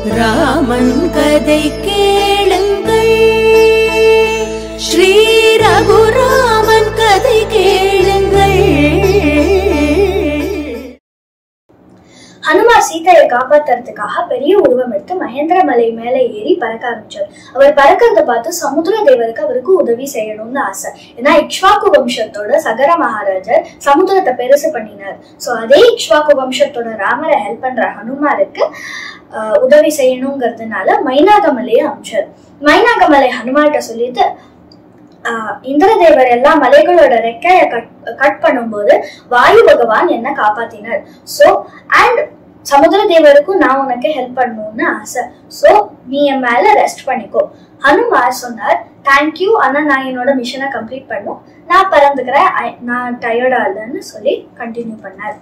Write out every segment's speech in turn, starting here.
ராமன் கதை கேளுங்கள் ஸ்ரீ ரகுராமன் கதை கேளுங்கள் ஹனுமார் சீதையை காப்பாத்துறதுக்காக பெரிய உருவம் எடுத்து மகேந்திர மலை மேல ஏறி பறக்க ஆரம்பிச்சார் அவர் பறக்கிறத பார்த்து சமுத்திர தேவருக்கு அவருக்கு உதவி செய்யணும்னு ஆசை ஏன்னா இக்ஷ்வாக்கு வம்சத்தோட சகர மகாராஜர் சமுத்திரத்தை பெருசு பண்ணினார் சோ அதே இக்ஷ்வாக்கு வம்சத்தோட ராமரை ஹெல்ப் பண்ற ஹனுமாருக்கு ஆஹ், உதவி செய்யணுங்கிறதுனால மைனாகமலையை அமிச்சார் மைனாகமலை ஹனுமார்கிட்ட சொல்லிட்டு ஆஹ் இந்திரதேவர் எல்லா மலைகளோட ரெக்கைய கட் கட் பண்ணும்போது வாயு பகவான் என்ன காப்பாத்தினார் சோ அண்ட் சமுத்திர தேவருக்கும் நான் உனக்கு ஹெல்ப் பண்ணணும்னு ஆசை சோ நீ என் மேல ரெஸ்ட் பண்ணிக்கோ ஹனுமார் சொன்னார் தேங்க்யூ ஆனா நான் என்னோட மிஷனை கம்ப்ளீட் பண்ணும் நான் பறந்துக்கிறேன் I- நான் டயர்டா இல்லைன்னு சொல்லி கண்டினியூ பண்ணார்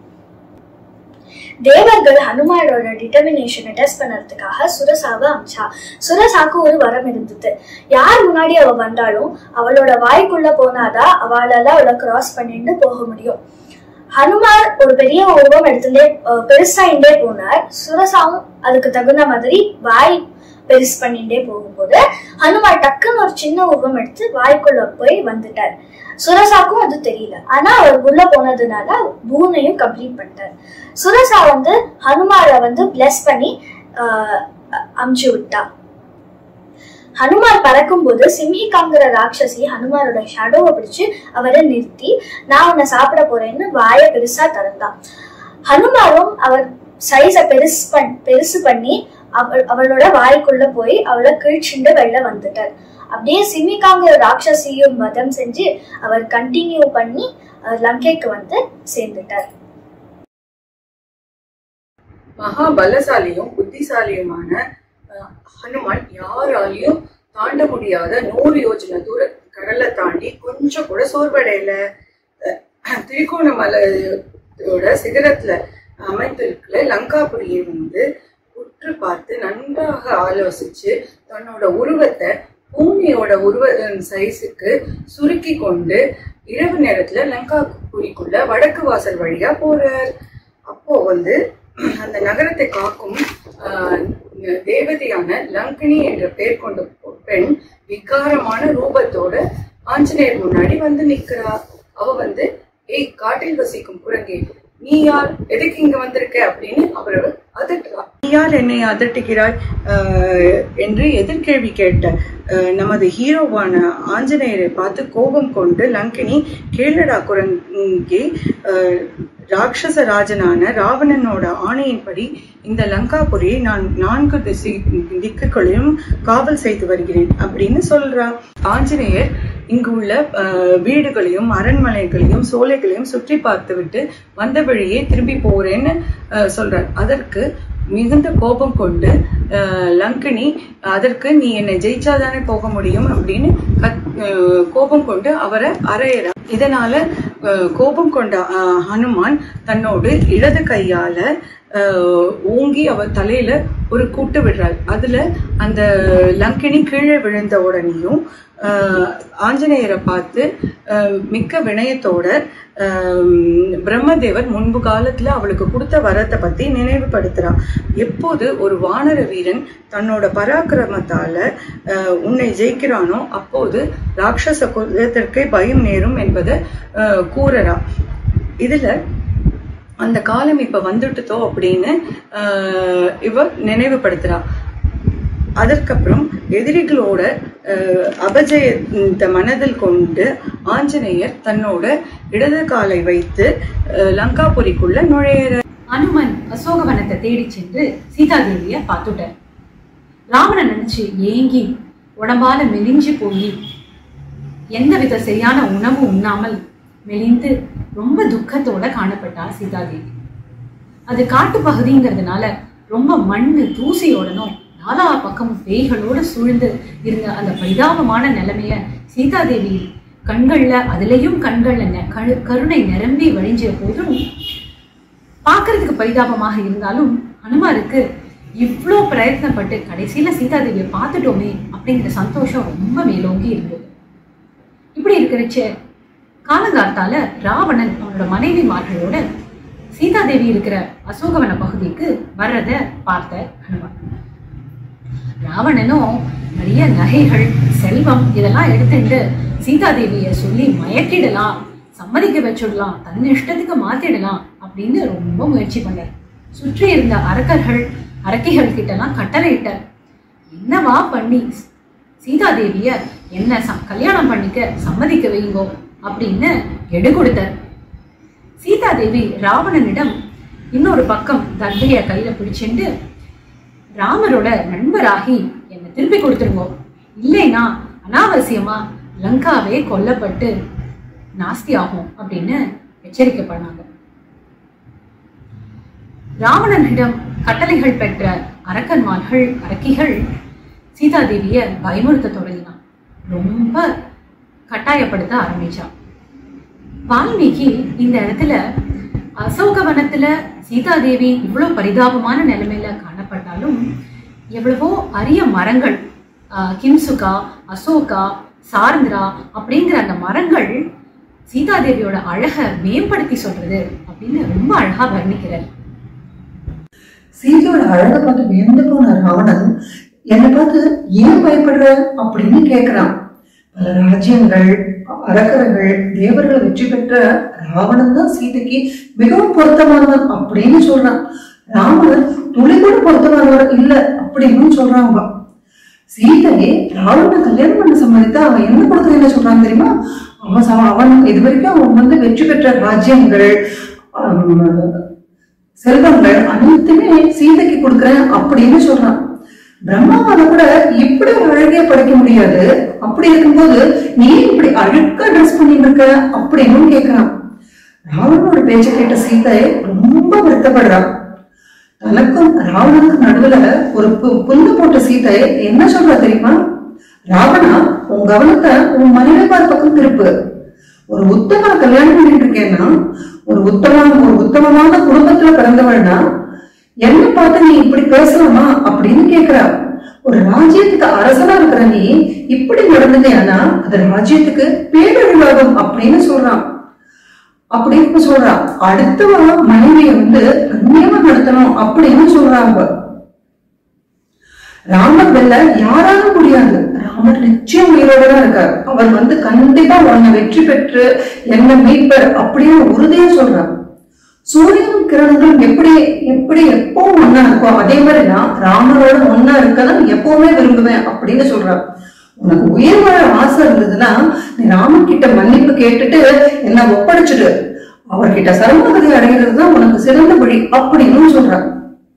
தேவர்கள் ஹனுமாரோட டிட்டர்மினேஷனை டெஸ்ட் பண்ணறதுக்காக சுரசாவை அமிச்சா சுரசாக்கு ஒரு வரம் இருந்தது யார் முன்னாடி அவ வந்தாலும் அவளோட வாய்க்குள்ள போனாதான் அவளால அவளை கிராஸ் பண்ணிட்டு போக முடியும் ஹனுமார் ஒரு பெரிய உருவம் எடுத்துட்டே அஹ், பெருசாயிண்டே போனார் சுரசாவும் அதுக்கு தகுந்த மாதிரி வாய் பெருசு பண்ணிட்டே போகும்போது ஹனுமார் டக்குன்னு ஒரு சின்ன உருவம் எடுத்து வாய்க்குள்ள போய் வந்துட்டார் சுரசாக்கும் அது தெரியல ஆனா அவர் உள்ள போனதுனால பூனையும் கம்ப்ளீட் பண்ணிட்டார் சுரசா வந்து ஹனுமாரை வந்து பிளஸ் பண்ணி ஆஹ், அமுச்சு விட்டா ஹனுமார் பறக்கும்போது சிம்ஹிகாங்கிற ராட்சசி ஹனுமாரோட ஷேடோவை பிடிச்சு அவரை நிறுத்தி நான் உன்னை சாப்பிட போறேன்னு வாயை பெருசா திறந்தான் ஹனுமாரும் அவர் சைஸ பெருசு பண் பெருசு பண்ணி அவள் அவளோட வாய்க்குள்ள போய் அவளை கீழ்ச்சிண்டு வெளில வந்துட்டார் அப்படியே சிமிகாங்கிற ராட்சசியும் வதம் செஞ்சு அவர் கண்டினியூ பண்ணி அஹ், லங்கைக்கு வந்து சேர்ந்துட்டார் மகா பலசாலியும் புத்திசாலியுமான அஹ், ஹனுமான் யாராலையும் தாண்ட முடியாத நூறு யோஜனை தூர கடலை தாண்டி கொஞ்சம் கூட சோர்வடையல அஹ், திரிகோணமலையோட சிகரத்துல அமைந்திருக்கிற லங்காபுரியை வந்து உற்று பார்த்து நன்றாக ஆலோசிச்சு தன்னோட உருவத்தை பூமியோட உருவ சைஸுக்கு சுருக்கி கொண்டு இரவு நேரத்துல லங்காபுரிக்குள்ள வடக்கு வாசல் வழியா போறார் அப்போ வந்து அந்த நகரத்தை காக்கும் ஆஹ், தேவதையான லங்கினி என்ற பெயர் கொண்ட பெண் விகாரமான ரூபத்தோட ஆஞ்சநேயர் முன்னாடி வந்து நிக்கிறா அவ வந்து ஏய் காட்டில் வசிக்கும் குரங்கே நீ யார் எதுக்கு இங்க வந்திருக்க அப்படின்னு அவரை அதட்டுறா நீ யார் என்னை அதட்டுகிறாய் ஆஹ், என்று எதிர்கேள்வி கேட்ட ஆஹ், நமது ஹீரோவான ஆஞ்சநேயரை பார்த்து கோபம் கொண்டு லங்கினி கேளடா குரங்கி ஆஹ், ராட்சச ராஜனான ராவணனோட ஆணையின்படி இந்த லங்காபுரியை நான் நான்கு திசை திக்குகளிலும் காவல் செய்து வருகிறேன் அப்படின்னு சொல்றா ஆஞ்சநேயர் இங்கு உள்ள ஆஹ், வீடுகளையும் அரண்மனைகளையும் சோலைகளையும் சுற்றி பார்த்துவிட்டு வந்த வழியே திரும்பி போறேன்னு ஆஹ், சொல்றார் அதற்கு மிகுந்த கோபம் கொண்டு ஆஹ், லங்கினி அதற்கு நீ என்னை ஜெயிச்சாதானே போக முடியும் அப்படின்னு கத்- ஆஹ், கோபம் கொண்டு அவரை அறையிறா இதனால ஆஹ், கோபம் கொண்ட ஆஹ், ஹனுமான் தன்னோடு இடது கையால ஆஹ், ஓங்கி அவர் தலையில ஒரு கூட்டு விடுறாள் அதுல அந்த லங்கினி கீழே விழுந்த உடனேயும் ஆஹ், ஆஞ்சநேயரை பார்த்து ஆஹ், மிக்க வினயத்தோட ஆஹ், பிரம்மதேவர் முன்பு காலத்துல அவளுக்கு கொடுத்த வரத்தை பத்தி நினைவுபடுத்துறான் எப்போது ஒரு வானர வீரன் தன்னோட பராக்கிரமத்தால ஆஹ், உன்னை ஜெயிக்கிறானோ அப்போது ராட்சச குலத்திற்கே பயம் நேரும் என்பதை ஆஹ், கூறறா இதுல அந்த காலம் இப்ப வந்துட்டுதோ அப்படின்னு ஆஹ், இவ நினைவுபடுத்துறா அதற்கப்புறம் எதிரிகளோட அஹ், அபஜயத்தை மனதில் கொண்டு ஆஞ்சநேயர் தன்னோட இடது காலை வைத்து அஹ், லங்காபுரிக்குள்ள நுழையிற அனுமன் அசோகவனத்தை தேடி சென்று சீதாதேவிய பார்த்துட்டார் ராவணன் நினைச்சு ஏங்கி உடம்பால மெலிஞ்சு போய் எந்தவித சரியான உணவு உண்ணாமல் மெலிந்து ரொம்ப துக்கத்தோட காணப்பட்டா சீதாதேவி அது காட்டு பகுதிங்கிறதுனால ரொம்ப மண்ணு தூசியோடனும் நாலா பக்கமும் பேய்களோட சூழ்ந்து இருந்த அந்த பரிதாபமான நிலைமைய சீதாதேவி கண்கள்ல அதுலயும் கண்கள்ல நெ- கரு- கருணை நிரம்பி வழிஞ்சிய போதும் பார்க்கறதுக்கு பரிதாபமாக இருந்தாலும் ஹனுமாருக்கு இவ்வளோ பிரயத்னப்பட்டு கடைசியில சீதாதேவியை பார்த்துட்டோமே அப்படிங்கிற சந்தோஷம் ரொம்ப மேலோங்கி இருந்தது இப்படி இருக்கிறச்ச காலங்காத்தால ராவணன் அவனோட மனைவிமார்களோட சீதாதேவி இருக்கிற அசோகவன பகுதிக்கு வர்றத பார்த்த ஹனுமான் ராவணனும் நிறைய நகைகள் செல்வம் இதெல்லாம் எடுத்துட்டு சீதாதேவிய சொல்லி மயக்கிடலாம் சம்மதிக்க வச்சுடலாம் தன் இஷ்டத்துக்கு மாத்திடலாம் அப்படின்னு ரொம்ப முயற்சி பண்ணார் சுற்றி இருந்த அரக்கர்கள் அரக்கிகள் கிட்டலாம் கட்டளையிட்டார் என்னவா பண்ணி சீதாதேவிய என்ன ச- கல்யாணம் பண்ணிக்க சம்மதிக்க வைங்கோ அப்படின்னு எடு கொடுத்தார் சீதாதேவி ராவணனிடம் இன்னொரு பக்கம் தந்தைய கையில பிடிச்சிண்டு ராமரோட நண்பராகி என்னை திருப்பி கொடுத்துருங்கோ இல்லைனா அனாவசியமா லங்காவே கொல்லப்பட்டு நாஸ்தி ஆகும் அப்படின்னு எச்சரிக்கை பண்ணாங்க ராவணனிடம் கட்டளைகள் பெற்ற அரக்கன்மார்கள் அரக்கிகள் சீதாதேவிய பயமுறுத்த தொடங்கினான் ரொம்ப கட்டாயப்படுத்த ஆரம்பிச்சான் வால்மீகி இந்த இடத்துல அசோகவனத்துல சீதாதேவி இவ்வளவு பரிதாபமான நிலைமையில காணப்பட்டாலும் எவ்வளவோ அரிய மரங்கள் ஆஹ், கிம்சுகா அசோகா சார்ந்திரா அப்படிங்கிற அந்த மரங்கள் சீதாதேவியோட அழகை மேம்படுத்தி சொல்றது அப்படின்னு ரொம்ப அழகா வர்ணிக்கிறார் சீதையோட அழகை பார்த்து வியந்து போன ராவணன் என்னை பார்த்து ஏன் பயப்படுற அப்படின்னு கேட்கிறான் பல ராஜ்யங்கள் அரக்கர்கள் தேவர்களை வெற்றி பெற்ற ராவணன் தான் சீதைக்கு மிகவும் பொருத்தமானவன் அப்படின்னு சொல்றான் ராவணன் துளி கூட பொருத்தமானவர் இல்ல அப்படின்னு சொல்றான் அவன் சீதையை ராவணனை கல்யாணம் பண்ண சம்மதித்தா அவன் என்ன கொடுத்து என்ன சொல்றான் தெரியுமா அவன் சம- அவன் இது வரைக்கும் அவன் வந்து வெற்றி பெற்ற ராஜ்யங்கள் ஆம், செல்வங்கள் அனைத்துமே சீதைக்கு கொடுக்குறேன் அப்படின்னு சொல்றான் பிரம்மாவால கூட இப்படி ஒரு அழகிய படைக்க முடியாது அப்படி இருக்கும்போது நீ இப்படி அழுக்கா ட்ரெஸ் பண்ணிட்டு இருக்க அப்படின்னு கேக்குறான் ராவணனோட பேச்ச கேட்ட சீதை ரொம்ப வருத்தப்படுறான் தனக்கும் ராவணனுக்கும் நடுவுல ஒரு பு- புல்லு போட்ட சீதை என்ன சொல்றா தெரியுமா ராவணா உன் கவனத்தை உன் மனைவிமார் பக்கம் திருப்பு ஒரு உத்தம கல்யாணம் பண்ணிட்டு இருக்கேன்னா ஒரு உத்தம ஒரு உத்தமமான குடும்பத்துல பிறந்தவள்னா என்ன பார்த்து நீ இப்படி பேசலாமா அப்படின்னு கேக்குறா ஒரு ராஜ்யத்துக்கு அரசனா இருக்கிற நீ இப்படி நடந்ததேனா அது ராஜ்யத்துக்கு பேரழிவாகும் அப்படின்னு சொல்றான் அப்படின்னு சொல்றா அடுத்தவ மனைவிய வந்து கண்ணியமா நடத்தணும் அப்படின்னு சொல்றாங்க ராமர் வெல்ல யாராலும் முடியாது ராமர் நிச்சயம் உயிரோட தான் இருக்கார் அவர் வந்து கண்டிப்பா உன்னை வெற்றி பெற்று என்ன மீட்பர் அப்படின்னு உறுதியா சொல்றார் சூரியன் கிரணங்கள் எப்படி எப்படி எப்பவும் ஒன்னா இருக்கும் அதே மாதிரி நான் ராமரோட ஒன்னா இருக்கதான் எப்பவுமே விரும்புவேன் அப்படின்னு சொல்றார் உனக்கு உயிர் வாழ ஆசை இருந்ததுன்னா நீ ராமன் கிட்ட மன்னிப்பு கேட்டுட்டு என்ன ஒப்படைச்சிடு அவர்கிட்ட சரணாகதி அடைகிறது தான் உனக்கு சிறந்த வழி அப்படின்னு சொல்றார்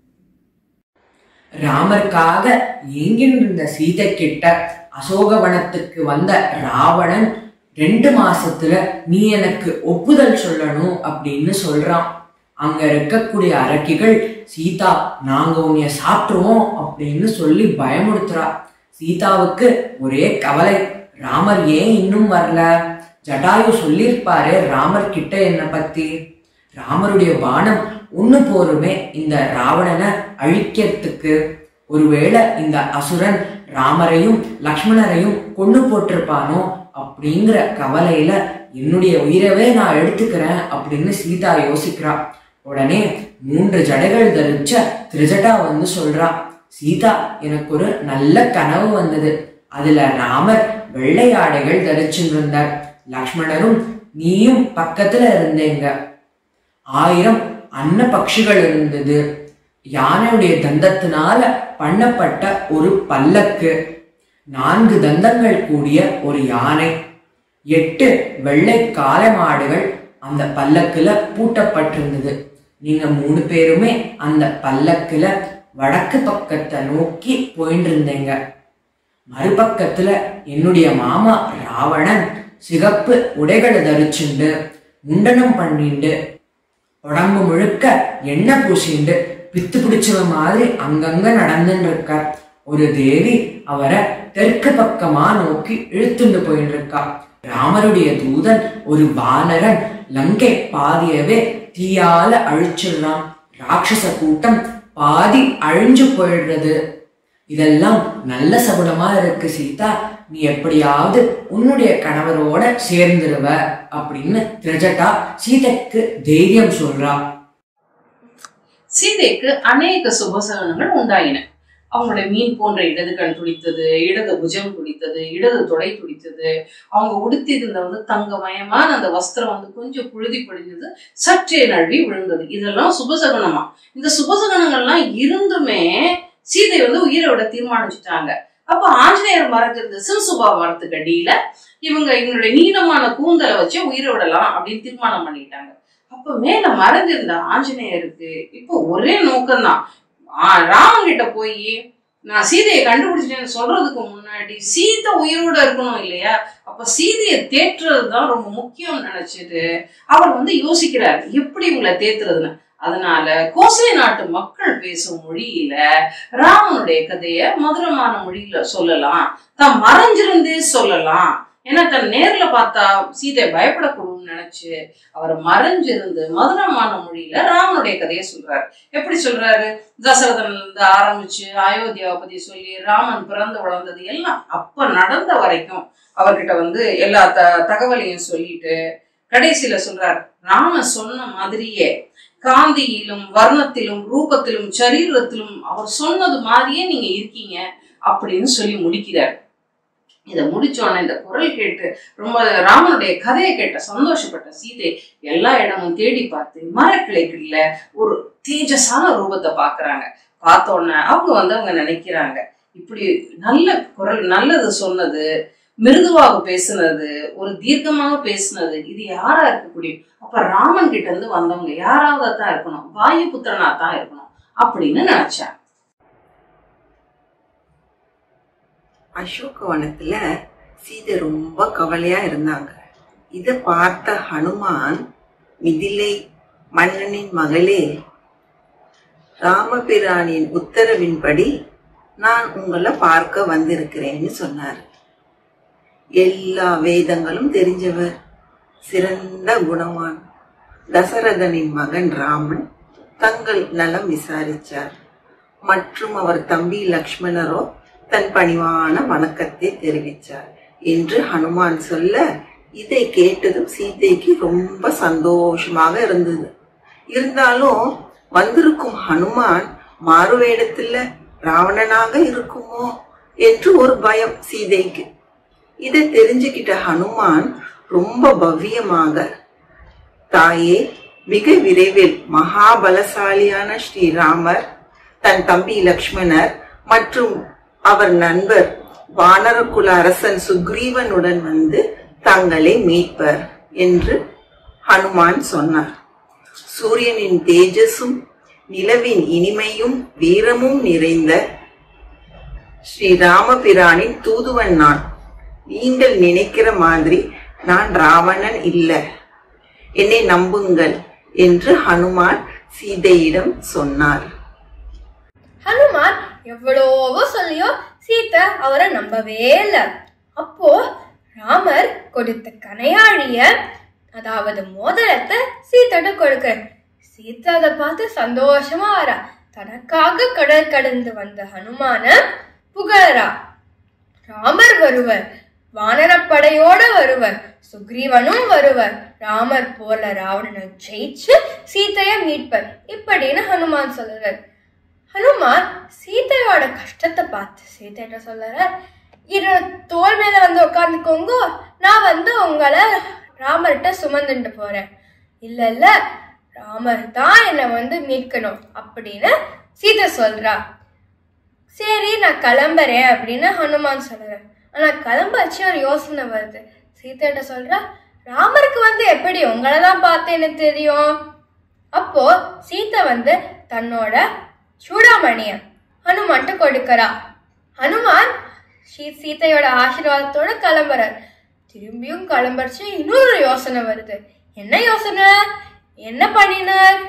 ராமருக்காக ஏங்கின்னு இருந்த சீதை கிட்ட அசோகவனத்துக்கு வந்த ராவணன் ரெண்டு மாசத்துல நீ எனக்கு ஒப்புதல் சொல்லணும் அப்படின்னு சொல்றான் அங்க இருக்கக்கூடிய அரக்கிகள் சீதா நாங்க உன்னைய சாப்பிட்டுருவோம் அப்படின்னு சொல்லி பயமுறுத்துறா சீதாவுக்கு ஒரே கவலை ராமர் ஏன் இன்னும் வரல ஜடாயு சொல்லியிருப்பாரு ராமர் கிட்ட என்ன பத்தி ராமருடைய பானம் ஒண்ணு போருமே இந்த ராவணனை அழிக்கிறதுக்கு ஒருவேளை இந்த அசுரன் ராமரையும் லக்ஷ்மணரையும் கொண்டு போட்டிருப்பானோ அப்படிங்கிற கவலையில என்னுடைய உயிரவே நான் எடுத்துக்கிறேன் அப்படின்னு சீதா யோசிக்கிறா உடனே மூன்று ஜடைகள் தரிச்ச திரிஜடா வந்து சொல்றா சீதா எனக்கு ஒரு நல்ல கனவு வந்தது அதுல ராமர் வெள்ளை ஆடைகள் தரிச்சுருந்தார் லக்ஷ்மணரும் நீயும் பக்கத்துல இருந்தீங்க ஆயிரம் அன்ன பட்சிகள் இருந்தது யானையுடைய தந்தத்தினால பண்ணப்பட்ட ஒரு பல்லக்கு நான்கு தந்தங்கள் கூடிய ஒரு யானை எட்டு வெள்ளை காளை மாடுகள் அந்த பல்லக்குல பூட்டப்பட்டிருந்தது நீங்க மூணு பேருமே அந்த பல்லக்குல வடக்கு பக்கத்தை நோக்கி போயிட்டு இருந்தீங்க மறுபக்கத்துல என்னுடைய மாமா ராவணன் சிகப்பு உடைகளை தரிச்சுண்டு முண்டனம் பண்ணிண்டு உடம்பு முழுக்க எண்ணெய் பூசிண்டு பித்து பிடிச்சவ மாதிரி அங்கங்க நடந்துட்டு இருக்கார் ஒரு தேவி அவரை தெற்கு பக்கமா நோக்கி இழுத்துண்டு போயிட்டு இருக்கா ராமருடைய தூதன் ஒரு வானரன் லங்கை பாதியவே தீயால அழிச்சிடலாம் ராட்சச கூட்டம் பாதி அழிஞ்சு போயிடுறது இதெல்லாம் நல்ல சகுனமா இருக்கு சீதா நீ எப்படியாவது உன்னுடைய கணவரோட சேர்ந்துருவ அப்படின்னு திரஜட்டா சீதைக்கு தைரியம் சொல்றா சீதைக்கு அநேக சுபசகனங்கள் உண்டாயின அவங்களுடைய மீன் போன்ற இடது கண் துடித்தது இடது புஜம் துடித்தது இடது தொடை துடித்தது அவங்க உடுத்தியிருந்த வந்து தங்கமயமான அந்த வஸ்திரம் வந்து கொஞ்சம் புழுதி பொழிஞ்சது சற்றே நழுவி விழுந்தது இதெல்லாம் சுபசகனமா இந்த சுபசகனங்கள்லாம் இருந்துமே சீதை வந்து உயிரை விட தீர்மானிச்சுட்டாங்க அப்ப ஆஞ்சநேயர் மறைஞ்சிருந்த சிறுசுபா மரத்துக்கு அடியில இவங்க இவங்களுடைய நீளமான கூந்தலை வச்சு உயிரை விடலாம் அப்படின்னு தீர்மானம் பண்ணிட்டாங்க அப்ப மேல மறைஞ்சிருந்த ஆஞ்சநேயருக்கு இப்போ ஒரே நோக்கம்தான் ஆ- ராமன் கிட்ட போய் நான் சீதையை கண்டுபிடிச்சிட்டேன்னு சொல்றதுக்கு முன்னாடி சீதை உயிரோட இருக்கணும் இல்லையா அப்ப சீதையை தேற்றுறது தான் ரொம்ப முக்கியம்னு நினைச்சிட்டு அவர் வந்து யோசிக்கிறார் எப்படி இவங்களை தேத்துறதுன்னு அதனால கோசலை நாட்டு மக்கள் பேசும் மொழியில ராமனுடைய கதைய மதுரமான மொழியில சொல்லலாம் தான் மறைஞ்சிருந்தே சொல்லலாம் ஏன்னா தன் நேர்ல பார்த்தா சீதை பயப்படக்கூடும்னு நினைச்சு அவர் மறைஞ்சிருந்து மதுரமான மொழியில ராமனுடைய கதையை சொல்றாரு எப்படி சொல்றாரு தசரதன்ல இருந்து ஆரம்பிச்சு அயோத்தியாவை பத்தி சொல்லி ராமன் பிறந்து வளர்ந்தது எல்லாம் அப்ப நடந்த வரைக்கும் அவர்கிட்ட வந்து எல்லா த தகவலையும் சொல்லிட்டு கடைசியில சொல்றார் ராமன் சொன்ன மாதிரியே காந்தியிலும் வர்ணத்திலும் ரூபத்திலும் சரீரத்திலும் அவர் சொன்னது மாதிரியே நீங்க இருக்கீங்க அப்படின்னு சொல்லி முடிக்கிறார் இதை முடிச்சோடனே இந்த குரல் கேட்டு ரொம்ப ராமனுடைய கதையை கேட்ட சந்தோஷப்பட்ட சீதை எல்லா இடமும் தேடி பார்த்து மரக்கிளைகள்ல ஒரு தேஜஸான ரூபத்தை பாக்குறாங்க பார்த்த உடனே அவங்க வந்து அவங்க நினைக்கிறாங்க இப்படி நல்ல குரல் நல்லது சொன்னது மிருதுவாக பேசுனது ஒரு தீர்க்கமாக பேசுனது இது யாரா இருக்கக்கூடிய அப்ப ராமன் கிட்ட இருந்து வந்தவங்க யாராவது தான் இருக்கணும் வாயு புத்திரனா தான் இருக்கணும் அப்படின்னு நினைச்சாங்க அசோகவனத்துல சீதை ரொம்ப கவலையா இருந்தாங்க இத பார்த்த ஹனுமான் மிதிலை மன்னனின் மகளே ராமபிரானின் உத்தரவின்படி நான் உங்களை பார்க்க வந்திருக்கிறேன்னு சொன்னார் எல்லா வேதங்களும் தெரிஞ்சவர் சிறந்த குணவான் தசரதனின் மகன் ராமன் தங்கள் நலம் விசாரிச்சார் மற்றும் அவர் தம்பி லக்ஷ்மணரோ தன் பணிவான வணக்கத்தை தெரிவித்தார் என்று ஹனுமான் சொல்ல இதை கேட்டதும் சீதைக்கு ரொம்ப சந்தோஷமாக இருந்தது இருந்தாலும் வந்திருக்கும் ஹனுமான் மாறுவேடத்துல ராவணனாக இருக்குமோ என்று ஒரு பயம் சீதைக்கு இதை தெரிஞ்சுக்கிட்ட ஹனுமான் ரொம்ப பவ்யமாக தாயே மிக விரைவில் மகாபலசாலியான ஸ்ரீராமர் தன் தம்பி லக்ஷ்மணர் மற்றும் அவர் நண்பர் வானரகுல அரசன் சுக்ரீவனுடன் வந்து தங்களை மீட்பர் என்று ஹனுமான் சொன்னார் சூரியனின் தேஜஸும் நிலவின் இனிமையும் வீரமும் நிறைந்த ஸ்ரீ ராமபிரானின் தூதுவன் நான் நீங்கள் நினைக்கிற மாதிரி நான் ராவணன் இல்ல என்னை நம்புங்கள் என்று ஹனுமான் சீதையிடம் சொன்னார் ஹனுமான் எவ்வளவோ சொல்லியோ சீதா அவரை நம்பவே இல்லை அப்போ ராமர் கொடுத்த கனையாழிய அதாவது மோதிரத்தை சீதாட்ட கொடுக்க சீதா அதை பார்த்து சந்தோஷமா வரா தனக்காக கடல் கடந்து வந்த ஹனுமான புகழரா ராமர் வருவர் வானரப்படையோட வருவர் சுக்ரீவனும் வருவர் ராமர் போல ராவணனை ஜெயிச்சு சீதைய மீட்பர் இப்படின்னு ஹனுமான் சொல்லுறார் ஹனுமான் சீதையோட கஷ்டத்தை பார்த்து சீதையிட்ட சொல்லுறார் என்னோட தோல் மேல வந்து உட்காந்துக்கோங்க நான் வந்து உங்களை ராமர்கிட்ட சுமந்துட்டு போறேன் இல்ல இல்ல ராமர் தான் என்னை வந்து மீட்கணும் அப்படின்னு சீதை சொல்றா சரி நான் கிளம்புறேன் அப்படின்னு ஹனுமான் சொல்றார் ஆனா கிளம்பாச்சு ஒரு யோசனை வருது சீதைட்ட சொல்றா ராமருக்கு வந்து எப்படி உங்களை தான் பார்த்து எனக்கு தெரியும் அப்போ சீதை வந்து தன்னோட சூடாமணிய ஹனுமான்ட்ட கொடுக்கறா ஹனுமான் ஸ்ரீ சீதையோட ஆசீர்வாதத்தோட கிளம்புறார் திரும்பியும் கிளம்புறச்சு இன்னொரு யோசனை வருது என்ன யோசனை என்ன பண்ணினார்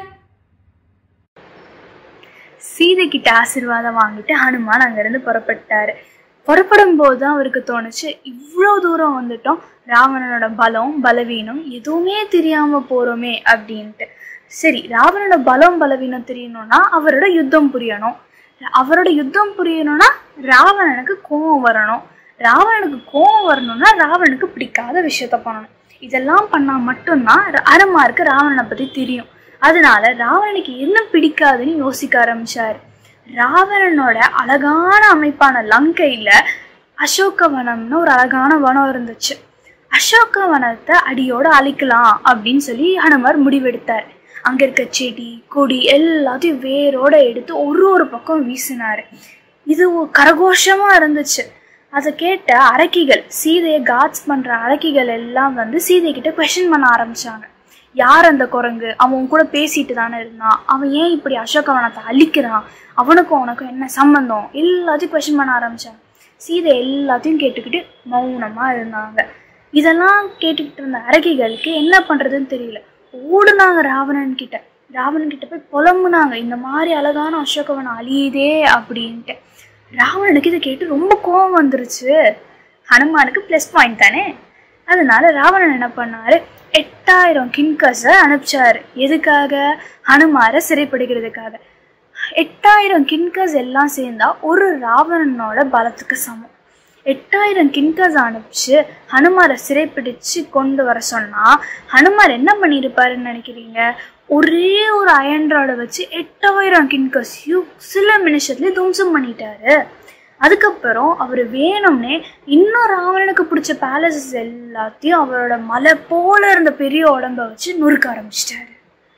சீதை கிட்ட ஆசீர்வாதம் வாங்கிட்டு ஹனுமான் அங்கிருந்து புறப்பட்டாரு புறப்படும் போது தான் அவருக்கு தோணுச்சு இவ்வளோ தூரம் வந்துட்டோம் ராவணனோட பலம் பலவீனம் எதுவுமே தெரியாம போறோமே அப்படின்ட்டு சரி ராவணனோட பலம் பலவீனம் தெரியணும்னா அவரோட யுத்தம் புரியணும் அவரோட யுத்தம் புரியணும்னா ராவணனுக்கு கோபம் வரணும் ராவணனுக்கு கோபம் வரணும்னா ராவணனுக்கு பிடிக்காத விஷயத்த பண்ணணும் இதெல்லாம் பண்ணா மட்டும்தான் ர- அரமாருக்கு ராவணனை பத்தி தெரியும் அதனால ராவணனுக்கு என்ன பிடிக்காதுன்னு யோசிக்க ஆரம்பிச்சாரு ராவணனோட அழகான அமைப்பான லங்கையில அசோகவனம்னு ஒரு அழகான வனம் இருந்துச்சு அசோகவனத்தை அடியோட அழிக்கலாம் அப்படின்னு சொல்லி ஹனுமார் முடிவெடுத்தார் அங்க இருக்க செடி கொடி எல்லாத்தையும் வேரோட எடுத்து ஒரு ஒரு பக்கம் வீசினாரு இது ஒரு கரகோஷமா இருந்துச்சு அதை கேட்ட அரக்கிகள் சீதையை காட்ஸ் பண்ற அரக்கிகள் எல்லாம் வந்து சீதை கிட்ட கொஷின் பண்ண ஆரம்பிச்சாங்க யார் அந்த குரங்கு அவன் உன் கூட பேசிட்டு தானே இருந்தான் அவன் ஏன் இப்படி அசோகவனத்தை அழிக்கிறான் அவனுக்கும் உனக்கும் என்ன சம்பந்தம் எல்லாத்தையும் கொஷின் பண்ண ஆரம்பிச்சாங்க சீதை எல்லாத்தையும் கேட்டுக்கிட்டு மௌனமா இருந்தாங்க இதெல்லாம் கேட்டுக்கிட்டு இருந்த அரகிகளுக்கு என்ன பண்றதுன்னு தெரியல ஓடுனாங்க ராவணன் கிட்ட ராவணன் கிட்ட போய் புலம்புனாங்க இந்த மாதிரி அழகான அசோகவனம் அழியுதே அப்படின்ட்டு ராவணனுக்கு இதை கேட்டு ரொம்ப கோவம் வந்துருச்சு ஹனுமானுக்கு ப்ளஸ் பாயிண்ட் தானே அதனால ராவணன் என்ன பண்ணாரு எட்டாயிரம் கின்கஸை அனுப்பிச்சாரு எதுக்காக ஹனுமாரை சிறைப்படுகிறதுக்காக எட்டாயிரம் கின்கஸ் எல்லாம் சேர்ந்தா ஒரு ராவணனோட பலத்துக்கு சமம் எட்டாயிரம் கின்கஸ் அனுப்பிச்சு ஹனுமாரை சிறைப்பிடிச்சு கொண்டு வர சொன்னா ஹனுமார் என்ன பண்ணியிருப்பாருன்னு நினைக்கிறீங்க ஒரே ஒரு அயன்ராடை வச்சு எட்டாயிரம் கின்கஸையும் சில நிமிஷத்துலேயே துவம்சம் பண்ணிட்டாரு அதுக்கப்புறம் அவர் வேணும்னே இன்னும் ராவணனுக்கு பிடிச்ச பேலசஸ் எல்லாத்தையும் அவரோட மலை போல இருந்த பெரிய உடம்ப வச்சு நொறுக்க ஆரம்பிச்சிட்டாரு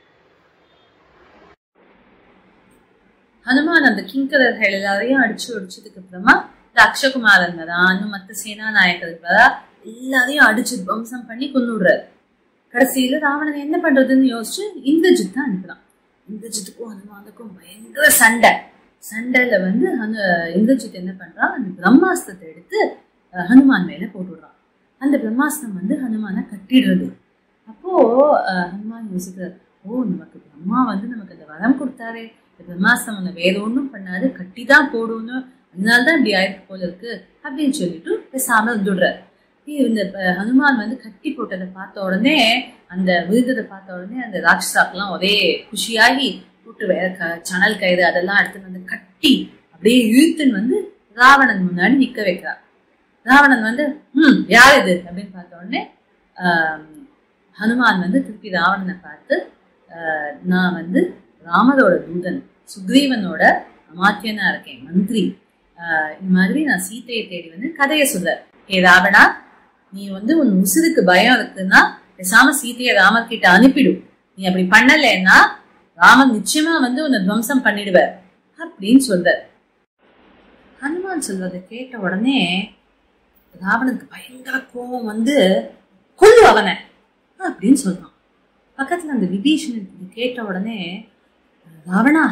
ஹனுமான் அந்த கிங்கரர்கள் எல்லாரையும் அடிச்சு ஒடிச்சதுக்கு அப்புறமா இந்த அக்ஷகுமாரன் வரா இன்னும் மற்ற சேனா நாயக்கருக்கு வரா எல்லாரையும் அடிச்சு துவம்சம் பண்ணி கொண்டுடுறாரு கடைசியில ராவணன் என்ன பண்றதுன்னு யோசிச்சு இந்திரஜித் தான் அனுப்புறான் இந்திரஜித்துக்கும் ஹனுமானுக்கும் பயங்கர சண்டை சண்டையில வந்து ஹனு இந்திரஜித் என்ன பண்றான் அந்த பிரம்மாஸ்திரத்தை எடுத்து அஹ், ஹனுமான் மேல போட்டுடுறான் அந்த பிரம்மாஸ்திரம் வந்து ஹனுமானை கட்டிடுறது அப்போ அஹ், ஹனுமான் யோசிக்கிறார் ஓ நமக்கு பிரம்மா வந்து நமக்கு அந்த வரம் கொடுத்தாரே இந்த பிரம்மாஸ்திரம் உன்னை வேற ஒன்றும் பண்ணாது கட்டி தான் போடும்னு அதனால தான் இப்படி ஆயிருக்கு போல இருக்கு அப்படின்னு சொல்லிட்டு பேசாம விட்டுடுறார் இந்த அஹ், ஹனுமான் வந்து கட்டி போட்டதை பார்த்த உடனே அந்த விருந்ததை பார்த்த உடனே அந்த ராட்சசாக்கெல்லாம் ஒரே குஷியாகி போட்டு வேற க- சணல் கயிறு அதெல்லாம் எடுத்துன்னு வந்து கட்டி அப்படியே இழுத்துன்னு வந்து ராவணன் முன்னாடி நிக்க வைக்கிறார் ராவணன் வந்து ம் யார் இது அப்படின்னு பார்த்த உடனே ஆம், ஹனுமான் வந்து திருப்பி ராவணனை பார்த்து ஆஹ், நான் வந்து ராமரோட தூதன் சுக்ரீவனோட அமாத்தியனா இருக்கேன் மந்திரி ஆஹ், இந்த மாதிரி நான் சீதையை தேடி வந்து கதையை சொல்ற ஏ ராவணா நீ வந்து உன் உசுருக்கு பயம் இருக்குன்னா பேசாம சீதையை ராமர் கிட்ட அனுப்பிடு நீ அப்படி பண்ணலைன்னா ராமன் நிச்சயமா வந்து உன்னை துவம்சம் பண்ணிடுவார் அப்படின்னு சொல்றார் ஹனுமான் சொல்வதை கேட்ட உடனே ராவணனுக்கு பயங்கர கோபம் வந்து கொல்லு அவனை அப்படின்னு சொல்றான் பக்கத்துல அந்த விபீஷணன் இது கேட்ட உடனே ராவணா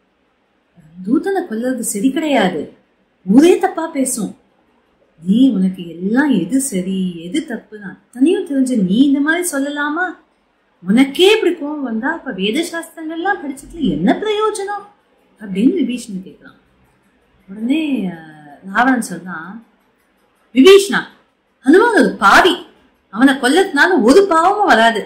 தூதனை கொல்றது சரி கிடையாது ஊரே தப்பா பேசும் நீ உனக்கு எல்லாம் எது சரி எது தப்புன்னு அத்தனையும் தெரிஞ்சு நீ இந்த மாதிரி சொல்லலாமா உனக்கே இப்படி கோவம் வந்தா அப்ப வேத சாஸ்திரங்கள்லாம் படிச்சதுல என்ன பிரயோஜனம் அப்படின்னு விபீஷணன் கேட்கிறான் உடனே அஹ், ராவணன் சொல்றான் விபீஷ்ணா ஹனுமான் ஒரு பாவி அவனை கொல்லத்தினால ஒரு பாவமும் வராது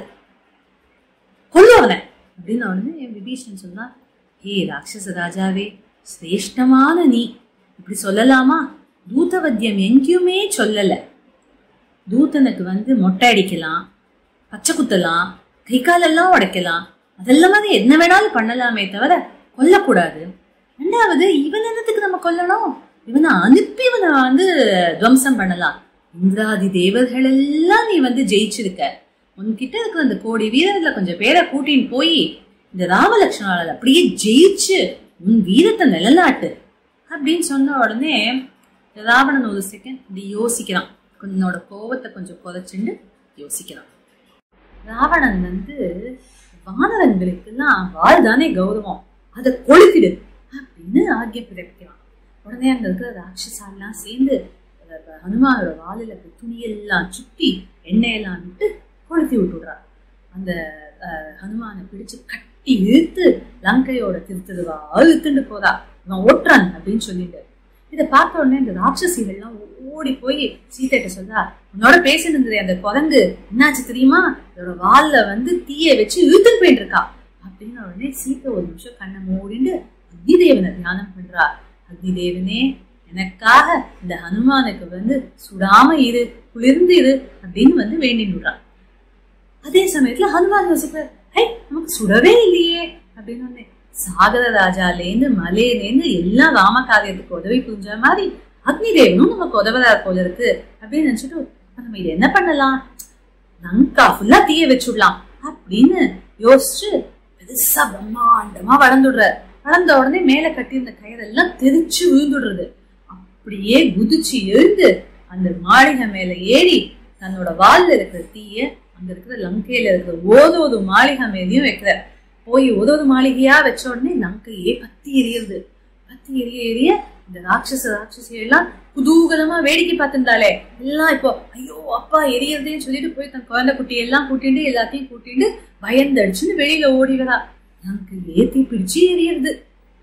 கொல்லு அவனை அப்படின்னு உடனே விபீஷணன் சொன்னான் ஏ ராட்சச ராஜாவே சிரேஷ்டமான நீ இப்படி சொல்லலாமா தூதவத்தியம் எங்கேயுமே சொல்லல தூதனுக்கு வந்து மொட்டை அடிக்கலாம் பச்சை குத்தலாம் கை காலெல்லாம் உடைக்கலாம் அதெல்லாம் மாதிரி என்ன வேணாலும் பண்ணலாமே தவிர கொல்லக்கூடாது ரெண்டாவது இவன் என்னத்துக்கு நம்ம கொல்லணும் இவனை அனுப்பி இவனை வந்து துவம்சம் பண்ணலாம் இந்திராதி தேவர்கள் எல்லாம் நீ வந்து ஜெயிச்சிருக்க உன்கிட்ட இருக்கிற அந்த கோடி வீரர்ல கொஞ்சம் பேரை கூட்டின்னு போய் இந்த ராமலட்சுமணால அப்படியே ஜெயிச்சு உன் வீரத்தை நிலநாட்டு அப்படின்னு சொன்ன உடனே ராவணன் ஒரு செகண்ட் இப்படி யோசிக்கிறான் உன்னோட கோவத்தை கொஞ்சம் குறைச்சுண்டு யோசிக்கிறான் ராவணன் வந்து வானரங்களுக்கெல்லாம் வாழ் தானே கௌரவம் அதை கொளுத்திடு அப்படின்னு ஆக்கிய பிறப்பிக்கிறான் உடனே அங்க இருக்கிற ராட்சசாலாம் சேர்ந்து அஹ், ஹனுமானோட வாலில் இருக்க துணியெல்லாம் சுத்தி எண்ணெயெல்லாம் விட்டு கொளுத்தி விட்டுடுறான் அந்த அஹ், ஹனுமானை பிடிச்சு கட்டி இழுத்து லங்கையோட திருத்துருவா இழுத்துட்டு போறா இவன் ஓட்டுறான் அப்படின்னு சொல்லிட்டு இதை பார்த்த உடனே இந்த ராட்சசிகள்லாம் ஓடி போய் சீதைட்ட சொல்றா உன்னோட பேசிட்டு இருந்தது அந்த குரங்கு என்னாச்சு தெரியுமா இதோட வால்ல வந்து தீயை வச்சு இழுத்துட்டு போயிட்டு இருக்கா அப்படின்னு உடனே சீதை ஒரு நிமிஷம் கண்ணை மூடிண்டு அக்னி தேவனை தியானம் பண்றா அக்னி தேவனே எனக்காக இந்த ஹனுமானுக்கு வந்து சுடாம இரு குளிர்ந்து இரு அப்படின்னு வந்து வேண்டின்னு விடுறா அதே சமயத்துல ஹனுமான் யோசிக்கிறார் ஹை நமக்கு சுடவே இல்லையே அப்படின்னு ஒண்ணு சாகர ராஜாலேருந்து மலையிலேருந்து எல்லாம் ராம காரியத்துக்கு உதவி புரிஞ்ச மாதிரி அக்னி தேவனும் நமக்கு உதவுறார் போல இருக்கு அப்படின்னு நினைச்சிட்டு அப்ப நம்ம இது என்ன பண்ணலாம் லங்கா ஃபுல்லா தீய வச்சுடலாம் அப்படின்னு யோசிச்சு பெருசா பிரம்மாண்டமா வளர்ந்துடுறார் வளர்ந்த உடனே மேல கட்டியிருந்த கயிறெல்லாம் தெரிச்சு விழுந்துடுறது அப்படியே குதிச்சு எழுந்து அந்த மாளிகை மேல ஏறி தன்னோட வால்ல இருக்கிற தீய அங்க இருக்கிற லங்கையில இருக்கிற ஓதோது மாளிகை மேலயும் வைக்கிற போய் ஓதோது மாளிகையா வச்ச உடனே லங்கையே பத்தி எரியுது பத்தி எரிய எரிய இந்த ராட்சச ராட்சசி எல்லாம் குதூகலமா வேடிக்கை பார்த்திருந்தாளே எல்லாம் இப்போ ஐயோ அப்பா எரியறதேன்னு சொல்லிட்டு போய் தன் குழந்தை குட்டி எல்லாம் கூட்டிட்டு எல்லாத்தையும் கூட்டிட்டு பயந்தடிச்சுன்னு வெளியில ஓடி வரா லங்கையே தீ பிடிச்சு எரியறது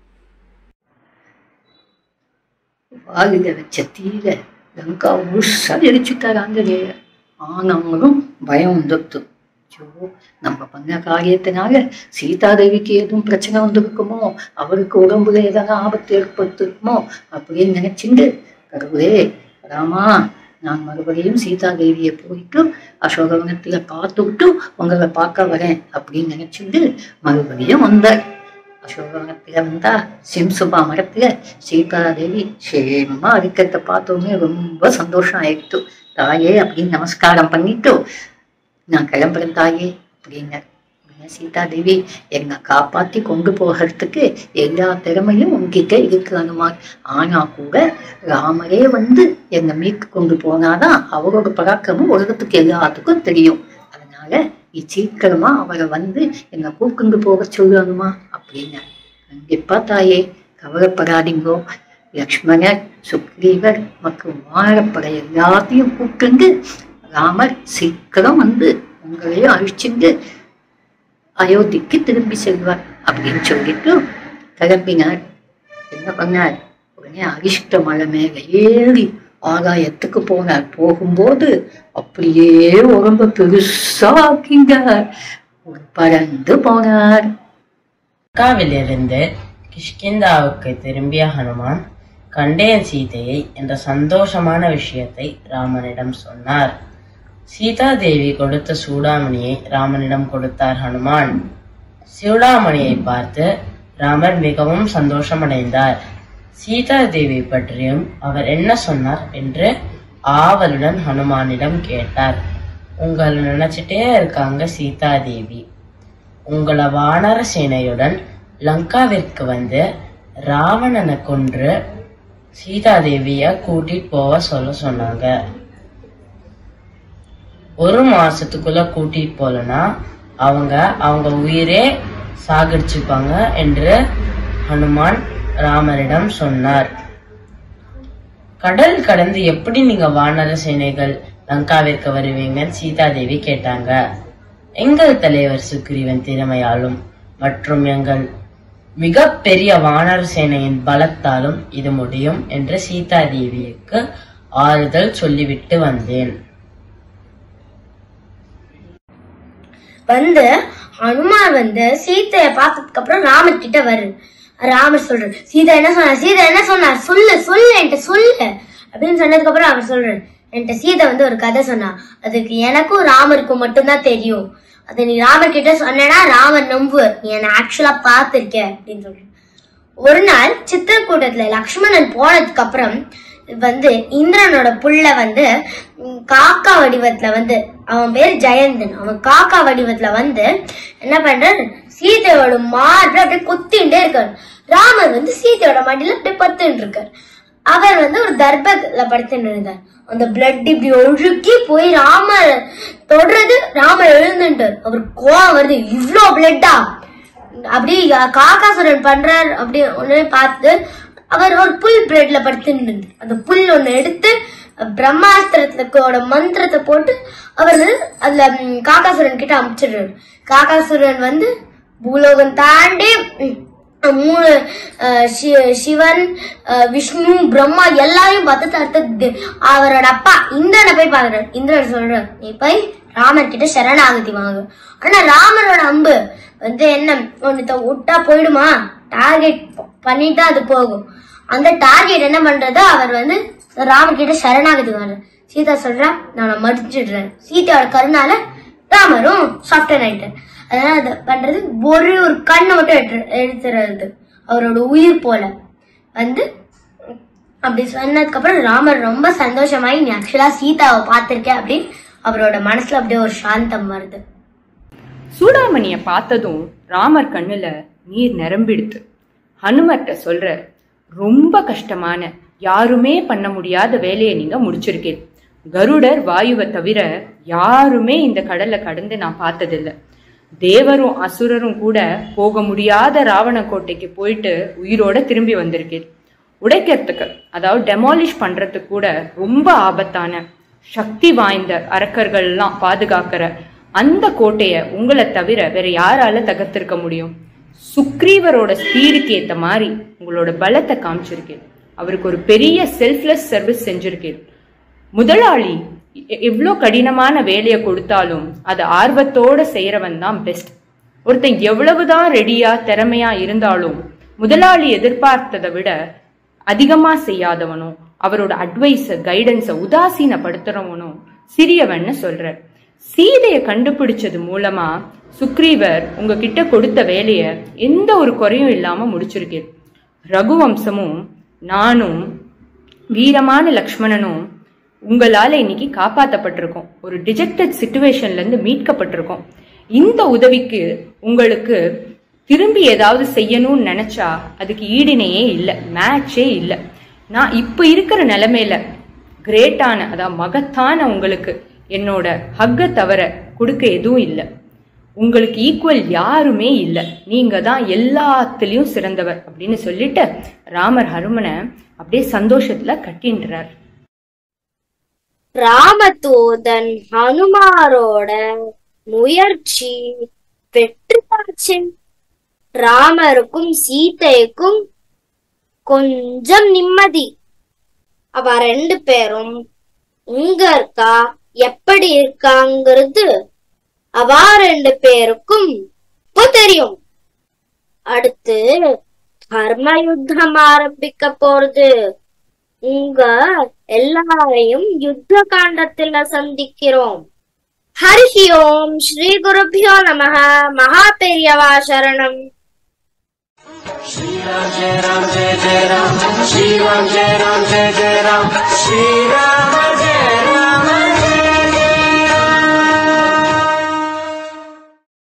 வாலில வச்ச தீர லங்கா முழுசா எரிச்சுட்டார் ஆஞ்சநேயர் ஆனவங்களும் பயம் வந்துடுத்து ஐயோ நம்ம பண்ண காரியத்தினால சீதாதேவிக்கு எதுவும் பிரச்சனை வந்திருக்குமோ அவருக்கு உடம்புல ஏதாவது ஆபத்து ஏற்படுத்திருக்குமோ அப்படின்னு நினைச்சுண்டு கடவுளே ராமா நான் மறுபடியும் சீதாதேவியை போயிட்டு அசோகவனத்துல பார்த்துக்கிட்டு உங்களை பார்க்க வரேன் அப்படின்னு நினைச்சுண்டு மறுபடியும் வந்தார் அசோகவனத்துல வந்தா சிம்சுபா மரத்துல சீதாதேவி சேமமா இருக்கிறத பார்த்தோமே ரொம்ப சந்தோஷம் ஆயிடுத்து தாயே அப்படின்னு நமஸ்காரம் பண்ணிட்டு நான் கிளம்புறேன் தாயே அப்படின்னார் உடனே சீதாதேவி என்னை காப்பாத்தி கொண்டு போகிறதுக்கு எல்லா திறமையும் உங்ககிட்ட இருக்கு அனுமார் ஆனா கூட ராமரே வந்து என்னை மீட்டு கொண்டு போனாதான் அவரோட பராக்கிரமம் உலகத்துக்கு எல்லாத்துக்கும் தெரியும் அதனால நீ சீக்கிரமா அவரை வந்து என்னை கூப்பிட்டு போக சொல்லணுமா அப்படின்னு கண்டிப்பா தாயே கவலைப்படாதீங்கோ லக்ஷ்மணர் சுக்ரீவர் மற்றும் வாழப்படை எல்லாத்தையும் கூப்பிட்டு ராமர் சீக்கிரம் வந்து உங்களையும் அழிச்சுட்டு அயோத்திக்கு திரும்பி செல்வார் அப்படின்னு சொல்லிட்டு கிளம்பினார் என்ன பண்ணார் உடனே அரிஷ்ட மலை மேல ஏறி ஆகாயத்துக்கு போனார் போகும்போது அப்படியே உடம்ப பெருசா ஆக்கினார் பறந்து போனார் லங்காவிலிருந்து கிஷ்கிந்தாவுக்கு திரும்பிய ஹனுமான் கண்டேன் சீதையை என்ற சந்தோஷமான விஷயத்தை ராமனிடம் சொன்னார் சீதா தேவி கொடுத்த சூடாமணியை ராமனிடம் கொடுத்தார் ஹனுமான் சூடாமணியை பார்த்து ராமர் மிகவும் சந்தோஷமடைந்தார் சீதா தேவி பற்றியும் அவர் என்ன சொன்னார் என்று ஆவலுடன் ஹனுமானிடம் கேட்டார் உங்களை நினைச்சிட்டே இருக்காங்க சீதா தேவி உங்களை வானர சேனையுடன் லங்காவிற்கு வந்து ராவணனை கொன்று சீதாதேவிய கூட்டிட்டு போக சொல்ல சொன்னாங்க ஒரு மாசத்துக்குள்ள கூட்டிட்டு போலனா அவங்க அவங்க உயிரே சாகடிச்சுப்பாங்க என்று ஹனுமான் ராமரிடம் சொன்னார் கடல் கடந்து எப்படி நீங்க வானர சேனைகள் லங்காவிற்கு வருவீங்கன்னு சீதாதேவி கேட்டாங்க எங்கள் தலைவர் சுக்ரீவன் திறமையாலும் மற்றும் எங்கள் மிக பெரிய வானர சேனையின் பலத்தாலும் இது முடியும் என்று சீதாதேவிக்கு ஆறுதல் சொல்லிவிட்டு வந்தேன் வந்து ஹனுமான் வந்து சீதைய பார்த்ததுக்கு அப்புறம் ராமர் கிட்ட வருது ராமர் சொல்றாரு சீதா என்ன சொன்னார் சீதா என்ன சொன்னார் சொல்லு சொல்லு என்கிட்ட சொல்லு அப்படின்னு சொன்னதுக்கு அப்புறம் அவர் சொல்றாரு என்கிட்ட சீதை வந்து ஒரு கதை சொன்னா அதுக்கு எனக்கும் ராமருக்கும் மட்டும்தான் தெரியும் அதை நீ ராமர் கிட்ட சொன்னேன்னா ராமர் நம்புவார் நீ என்ன ஆக்சுவலா பார்த்திருக்க அப்படின்னு சொல்ற ஒரு நாள் சித்திரக்கூட்டத்துல லக்ஷ்மணன் போனதுக்கு அப்புறம் வந்து இந்திரனோட புள்ள வந்து ம், காக்கா வடிவத்துல வந்து அவன் பேர் ஜெயந்தன் அவன் காக்கா வடிவத்துல வந்து என்ன பண்றாரு சீதையோட மார்பு அப்படியே கொத்திண்டே இருக்காரு ராமர் வந்து சீதையோட மடியில அப்படியே பத்துன்னு இருக்காரு அவர் வந்து ஒரு தர்பத்துல படுத்துட்டு இருந்தார் அந்த பிளட் இப்படி ஒழுக்கி போய் ராமர் தொடுறது ராமர் எழுந்துட்டார் அவர் கோவம் வருது இவ்ளோ பிளட்டா அப்படி காக்காசுரன் பண்றார் அப்படி ஒண்ணு பார்த்து அவர் ஒரு புல் பிளேட்ல படுத்துட்டு இருந்தார். அந்த புல் ஒண்ணு எடுத்து பிரம்மாஸ்திரத்துக்கோட மந்திரத்தை போட்டு அவர் வந்து அதுல ம், காக்காசுரன் கிட்ட அமுச்சிடுறாரு காக்காசுரன் வந்து பூலோகம் தாண்டி ம், மூணு அஹ், சி- சிவன் அஹ், விஷ்ணு பிரம்மா எல்லாரையும் பார்த்து தடுத்து அவரோட அப்பா இந்திரனை போய் பாக்குறாரு இந்திரன் சொல்றாரு நீ போய் ராமர் கிட்ட சரணாகதி வாங்க ஆனா ராமரோட அம்பு வந்து என்ன ஒன்னு விட்டா போயிடுமா டார்கெட் பண்ணிட்டா அது போகும் அந்த டார்கெட் என்ன பண்றது அவர் வந்து ராமர் கிட்ட சரணாகதி வாங்க சீதா சொல்றா நான் மடிச்சிடுறேன் சீதையோட கருணால ராமரும் சாஃப்ட்வேர் ஆயிட்டார் அதனால அதை பண்றது ஒரே ஒரு கண்ணை மட்டும் எடுத்து எடுத்துறது அவரோட உயிர் போல வந்து அப்படி சொன்னதுக்கு அப்புறம் ராமர் ரொம்ப சந்தோஷமாயி நீ ஆக்சுவலா சீதாவை பார்த்திருக்க அப்படின்னு அவரோட மனசுல அப்படியே ஒரு சாந்தம் வருது சூடாமணிய பார்த்ததும் ராமர் கண்ணுல நீர் நிரம்பிடுத்து ஹனுமர்கிட்ட சொல்ற ரொம்ப கஷ்டமான யாருமே பண்ண முடியாத வேலையை நீங்க முடிச்சிருக்கீங்க கருடர் வாயுவை தவிர யாருமே இந்த கடலை கடந்து நான் பார்த்ததில்ல தேவரும் அசுரரும் கூட போக முடியாத ராவண கோட்டைக்கு போயிட்டு உயிரோட திரும்பி வந்திருக்கீர் உடைக்கிறதுக்கு அதாவது டெமாலிஷ் பண்றதுக்கு கூட ரொம்ப ஆபத்தான சக்தி வாய்ந்த அரக்கர்கள்லாம் பாதுகாக்கிற அந்த கோட்டைய உங்களை தவிர வேற யாரால தகர்த்திருக்க முடியும் சுக்ரீவரோட ஸ்பீடுக்கு ஏத்த மாதிரி உங்களோட பலத்தை காமிச்சிருக்கேன் அவருக்கு ஒரு பெரிய செல்ஃப்லெஸ் சர்வீஸ் செஞ்சிருக்கேன் முதலாளி எ- எவ்வளோ கடினமான வேலையை கொடுத்தாலும் அதை ஆர்வத்தோட செய்யறவன் தான் பெஸ்ட் ஒருத்தன் எவ்வளவுதான் ரெடியா திறமையா இருந்தாலும் முதலாளி எதிர்பார்த்ததை விட அதிகமா செய்யாதவனும் அவரோட அட்வைஸ கைடன்ஸை உதாசீனப்படுத்துறவனும் சிறியவன்னு சொல்றார் சீதையை கண்டுபிடிச்சது மூலமா சுக்ரீவர் உங்ககிட்ட கொடுத்த வேலைய எந்த ஒரு குறையும் இல்லாம முடிச்சிருக்கேன் ரகுவம்சமும் நானும் வீரமான லக்ஷ்மணனும் உங்களால இன்னைக்கு காப்பாத்தப்பட்டிருக்கோம் ஒரு டிஜெக்டட் சுச்சுவேஷன்ல இருந்து மீட்கப்பட்டிருக்கோம் இந்த உதவிக்கு உங்களுக்கு திரும்பி ஏதாவது செய்யணும்னு நினைச்சா அதுக்கு ஈடிணையே இல்லை மேட்சே இல்லை நான் இப்போ இருக்கிற நிலைமையில கிரேட்டான அதாவது மகத்தான உங்களுக்கு என்னோட ஹக்கை தவிர கொடுக்க எதுவும் இல்லை உங்களுக்கு ஈக்குவல் யாருமே இல்லை நீங்க தான் எல்லாத்துலயும் சிறந்தவர் அப்படின்னு சொல்லிட்டு ராமர் ஹனுமனை அப்படியே சந்தோஷத்துல கட்டின்றார் ராமதூதன் ஹனுமாரோட முயற்சி வெற்றியாச்சு ராமருக்கும் சீதைக்கும் கொஞ்சம் நிம்மதி அவ ரெண்டு பேரும் உங்க இருக்கா எப்படி இருக்காங்கிறது அவ ரெண்டு பேருக்கும் இப்போ தெரியும் அடுத்து தர்ம யுத்தம் ஆரம்பிக்க போறது உங்க எல்லாரையும் யுத்த காண்டத்துல சந்திக்கிறோம் ஹரி ஓம் ஸ்ரீ குருபியோ நம மகா பெரியவா சரணம் Shri Ram Jai Ram Jai Jai Ram Shri Ram Jai Ram Jai Jai Ram Shri Ram